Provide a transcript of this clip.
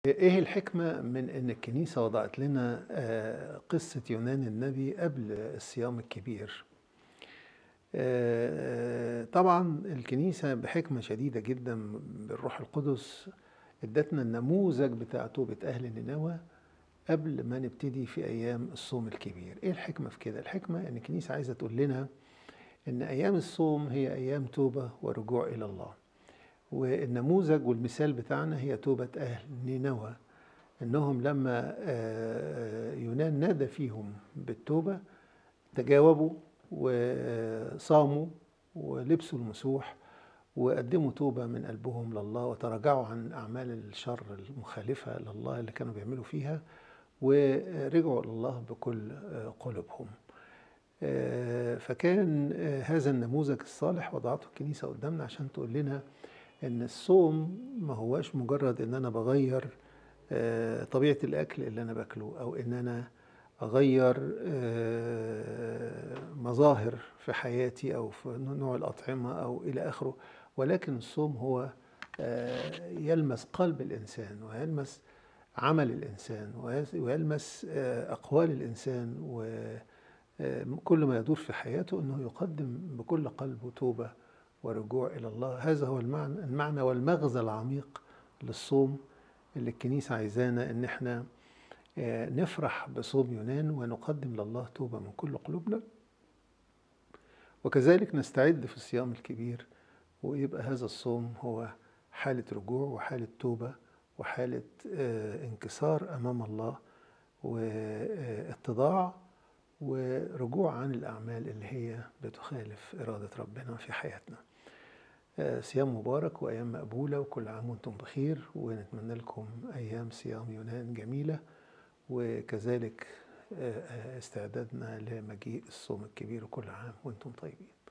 ايه الحكمة من ان الكنيسة وضعت لنا آه، قصة يونان النبي قبل الصيام الكبير آه، طبعا الكنيسة بحكمة شديدة جدا بالروح القدس ادتنا النموذج بتاع توبة اهل نينوى قبل ما نبتدي في ايام الصوم الكبير ايه الحكمة في كده الحكمة ان الكنيسة عايزة تقول لنا ان ايام الصوم هي ايام توبة ورجوع الى الله والنموذج والمثال بتاعنا هي توبة أهل نينوى إنهم لما آه، يونان نادى فيهم بالتوبة تجاوبوا وصاموا ولبسوا المسوح وقدموا توبة من قلبهم لله وتراجعوا عن أعمال الشر المخالفة لله اللي كانوا بيعملوا فيها ورجعوا لله بكل آه، قلوبهم آه، فكان هذا النموذج الصالح وضعته الكنيسة قدامنا عشان تقول لنا ان الصوم ما هواش مجرد ان انا بغير آه، طبيعة الاكل اللي انا باكله او ان انا اغير آه، مظاهر في حياتي او في نوع الاطعمة او الى اخره ولكن الصوم هو آه، يلمس قلب الانسان ويلمس عمل الانسان ويلمس اقوال الانسان وكل ما يدور في حياته انه يقدم بكل قلبه توبه ورجوع إلى الله هذا هو المعنى, المعنى والمغزى العميق للصوم اللي الكنيسة عايزانا إن احنا نفرح بصوم يونان ونقدم لله توبة من كل قلوبنا وكذلك نستعد في الصيام الكبير ويبقى هذا الصوم هو حالة رجوع وحالة توبة وحالة انكسار أمام الله واتضاع ورجوع عن الأعمال اللي هي بتخالف إرادة ربنا في حياتنا صيام مبارك وأيام مقبولة وكل عام وأنتم بخير ونتمنى لكم أيام صيام يونان جميلة وكذلك استعدادنا لمجيء الصوم الكبير وكل عام وأنتم طيبين